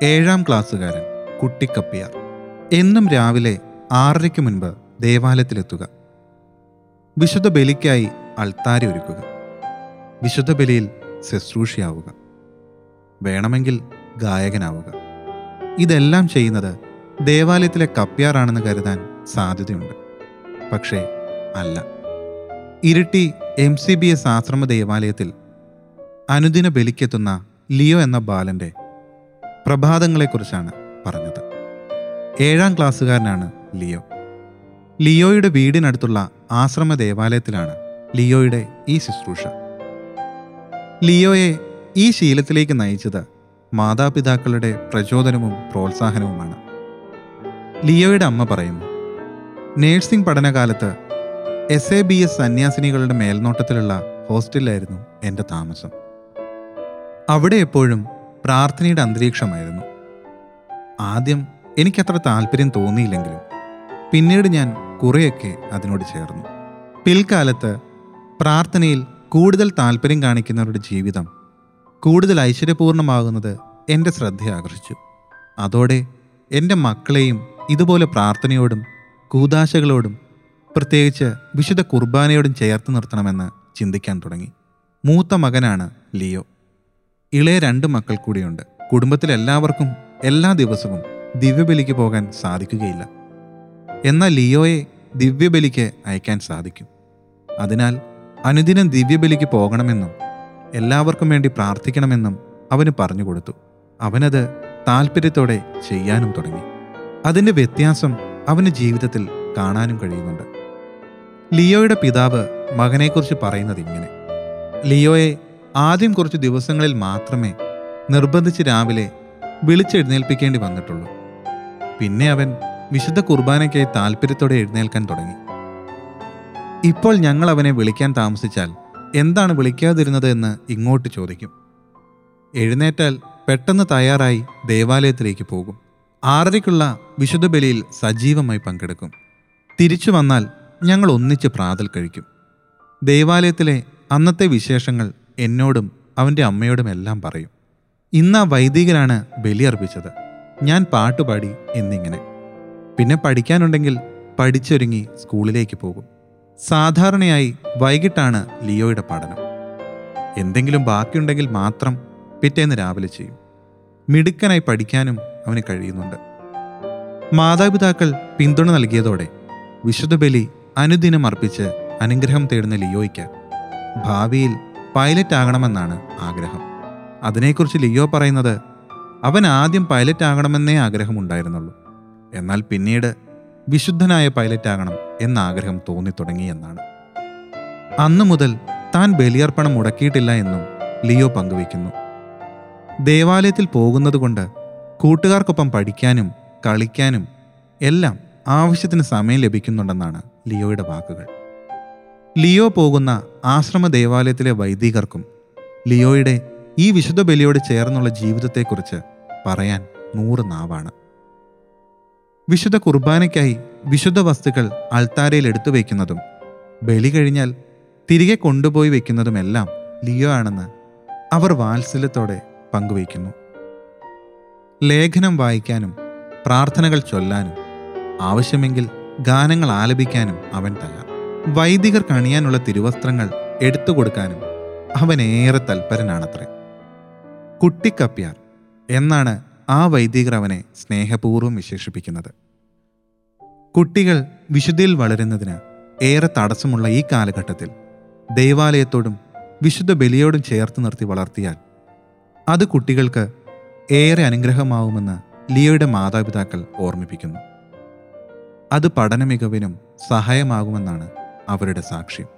ഏഴാം ക്ലാസ്സുകാരൻ കുട്ടിക്കപ്പിയാർ എന്നും രാവിലെ ആറരയ്ക്ക് മുൻപ് ദേവാലയത്തിലെത്തുക വിശുദ്ധ ബലിക്കായി അൾത്താരി ഒരുക്കുക വിശുദ്ധ ബലിയിൽ ശുശ്രൂഷയാവുക വേണമെങ്കിൽ ഗായകനാവുക ഇതെല്ലാം ചെയ്യുന്നത് ദേവാലയത്തിലെ കപ്പ്യാറാണെന്ന് കരുതാൻ സാധ്യതയുണ്ട് പക്ഷേ അല്ല Iritty M C B S ആശ്രമ ദേവാലയത്തിൽ അനുദിന ബലിക്കെത്തുന്ന ലിയോ എന്ന ബാലന്റെ പ്രഭാതങ്ങളെക്കുറിച്ചാണ് പറഞ്ഞത് ഏഴാം ക്ലാസ്സുകാരനാണ് ലിയോ ലിയോയുടെ വീടിനടുത്തുള്ള ആശ്രമ ദേവാലയത്തിലാണ് ലിയോയുടെ ഈ ശുശ്രൂഷ ലിയോയെ ഈ ശീലത്തിലേക്ക് നയിച്ചത് മാതാപിതാക്കളുടെ പ്രചോദനവും പ്രോത്സാഹനവുമാണ് ലിയോയുടെ അമ്മ പറയുന്നു നേഴ്സിംഗ് പഠനകാലത്ത് എസ് എ ബി എസ് സന്യാസിനികളുടെ മേൽനോട്ടത്തിലുള്ള ഹോസ്റ്റലിലായിരുന്നു എൻ്റെ താമസം അവിടെ എപ്പോഴും പ്രാർത്ഥനയുടെ അന്തരീക്ഷമായിരുന്നു ആദ്യം എനിക്കത്ര താല്പര്യം തോന്നിയില്ലെങ്കിലും പിന്നീട് ഞാൻ കുറേയൊക്കെ അതിനോട് ചേർന്നു പിൽക്കാലത്ത് പ്രാർത്ഥനയിൽ കൂടുതൽ താല്പര്യം കാണിക്കുന്നവരുടെ ജീവിതം കൂടുതൽ ഐശ്വര്യപൂർണമാകുന്നത് എൻ്റെ ശ്രദ്ധ ആകർഷിച്ചു അതോടെ എൻ്റെ മക്കളെയും ഇതുപോലെ പ്രാർത്ഥനയോടും കൂതാശകളോടും പ്രത്യേകിച്ച് വിശുദ്ധ കുർബാനയോടും ചേർത്ത് നിർത്തണമെന്ന് ചിന്തിക്കാൻ തുടങ്ങി മൂത്ത മകനാണ് ലിയോ ഇളയ രണ്ട് മക്കൾ കൂടിയുണ്ട് കുടുംബത്തിലെല്ലാവർക്കും എല്ലാ ദിവസവും ദിവ്യബലിക്ക് പോകാൻ സാധിക്കുകയില്ല എന്നാൽ ലിയോയെ ദിവ്യബലിക്ക് അയക്കാൻ സാധിക്കും അതിനാൽ അനുദിനം ദിവ്യബലിക്ക് പോകണമെന്നും എല്ലാവർക്കും വേണ്ടി പ്രാർത്ഥിക്കണമെന്നും അവന് പറഞ്ഞു കൊടുത്തു അവനത് താല്പര്യത്തോടെ ചെയ്യാനും തുടങ്ങി അതിൻ്റെ വ്യത്യാസം അവന് ജീവിതത്തിൽ കാണാനും കഴിയുന്നുണ്ട് ലിയോയുടെ പിതാവ് മകനെക്കുറിച്ച് പറയുന്നത് ഇങ്ങനെ ലിയോയെ ആദ്യം കുറച്ച് ദിവസങ്ങളിൽ മാത്രമേ നിർബന്ധിച്ച് രാവിലെ വിളിച്ചെഴുന്നേൽപ്പിക്കേണ്ടി വന്നിട്ടുള്ളൂ പിന്നെ അവൻ വിശുദ്ധ കുർബാനയ്ക്കായി താല്പര്യത്തോടെ എഴുന്നേൽക്കാൻ തുടങ്ങി ഇപ്പോൾ ഞങ്ങൾ അവനെ വിളിക്കാൻ താമസിച്ചാൽ എന്താണ് വിളിക്കാതിരുന്നത് എന്ന് ഇങ്ങോട്ട് ചോദിക്കും എഴുന്നേറ്റാൽ പെട്ടെന്ന് തയ്യാറായി ദേവാലയത്തിലേക്ക് പോകും ആറരയ്ക്കുള്ള വിശുദ്ധ ബലിയിൽ സജീവമായി പങ്കെടുക്കും തിരിച്ചു വന്നാൽ ഞങ്ങൾ ഒന്നിച്ച് പ്രാതൽ കഴിക്കും ദേവാലയത്തിലെ അന്നത്തെ വിശേഷങ്ങൾ എന്നോടും അവൻ്റെ അമ്മയോടും എല്ലാം പറയും ഇന്ന് ആ വൈദികനാണ് ബലിയർപ്പിച്ചത് ഞാൻ പാട്ടുപാടി എന്നിങ്ങനെ പിന്നെ പഠിക്കാനുണ്ടെങ്കിൽ പഠിച്ചൊരുങ്ങി സ്കൂളിലേക്ക് പോകും സാധാരണയായി വൈകിട്ടാണ് ലിയോയുടെ പഠനം എന്തെങ്കിലും ബാക്കിയുണ്ടെങ്കിൽ മാത്രം പിറ്റേന്ന് രാവിലെ ചെയ്യും മിടുക്കനായി പഠിക്കാനും അവന് കഴിയുന്നുണ്ട് മാതാപിതാക്കൾ പിന്തുണ നൽകിയതോടെ വിശുദ്ധ ബലി അനുദിനം അർപ്പിച്ച് അനുഗ്രഹം തേടുന്ന ലിയോയ്ക്ക് ഭാവിയിൽ പൈലറ്റ് ആകണമെന്നാണ് ആഗ്രഹം അതിനെക്കുറിച്ച് ലിയോ പറയുന്നത് അവൻ ആദ്യം പൈലറ്റ് ആകണമെന്നേ ആഗ്രഹമുണ്ടായിരുന്നുള്ളൂ എന്നാൽ പിന്നീട് വിശുദ്ധനായ പൈലറ്റ് ആകണം എന്ന ആഗ്രഹം തോന്നിത്തുടങ്ങി എന്നാണ് അന്നു മുതൽ താൻ ബലിയർപ്പണം മുടക്കിയിട്ടില്ല എന്നും ലിയോ പങ്കുവയ്ക്കുന്നു ദേവാലയത്തിൽ പോകുന്നതുകൊണ്ട് കൂട്ടുകാർക്കൊപ്പം പഠിക്കാനും കളിക്കാനും എല്ലാം ആവശ്യത്തിന് സമയം ലഭിക്കുന്നുണ്ടെന്നാണ് ലിയോയുടെ വാക്കുകൾ ലിയോ പോകുന്ന ആശ്രമ ദേവാലയത്തിലെ വൈദികർക്കും ലിയോയുടെ ഈ വിശുദ്ധ ബലിയോട് ചേർന്നുള്ള ജീവിതത്തെക്കുറിച്ച് പറയാൻ നൂറ് നാവാണ് വിശുദ്ധ കുർബാനയ്ക്കായി വിശുദ്ധ വസ്തുക്കൾ അൾത്താരയിൽ എടുത്തു വയ്ക്കുന്നതും ബലി കഴിഞ്ഞാൽ തിരികെ കൊണ്ടുപോയി വയ്ക്കുന്നതുമെല്ലാം ലിയോ ആണെന്ന് അവർ വാത്സല്യത്തോടെ പങ്കുവയ്ക്കുന്നു ലേഖനം വായിക്കാനും പ്രാർത്ഥനകൾ ചൊല്ലാനും ആവശ്യമെങ്കിൽ ഗാനങ്ങൾ ആലപിക്കാനും അവൻ തയ്യാർ വൈദികർക്ക് അണിയാനുള്ള തിരുവസ്ത്രങ്ങൾ എടുത്തു കൊടുക്കാനും അവൻ ഏറെ തൽപരനാണത്രേ കുട്ടിക്കപ്പ്യാർ എന്നാണ് ആ വൈദികർ അവനെ സ്നേഹപൂർവ്വം വിശേഷിപ്പിക്കുന്നത് കുട്ടികൾ വിശുദ്ധിയിൽ വളരുന്നതിന് ഏറെ തടസ്സമുള്ള ഈ കാലഘട്ടത്തിൽ ദൈവാലയത്തോടും വിശുദ്ധ ബലിയോടും ചേർത്ത് നിർത്തി വളർത്തിയാൽ അത് കുട്ടികൾക്ക് ഏറെ അനുഗ്രഹമാവുമെന്ന് ലിയോയുടെ മാതാപിതാക്കൾ ഓർമ്മിപ്പിക്കുന്നു അത് പഠന മികവിനും സഹായമാകുമെന്നാണ് അവരുടെ സാക്ഷ്യം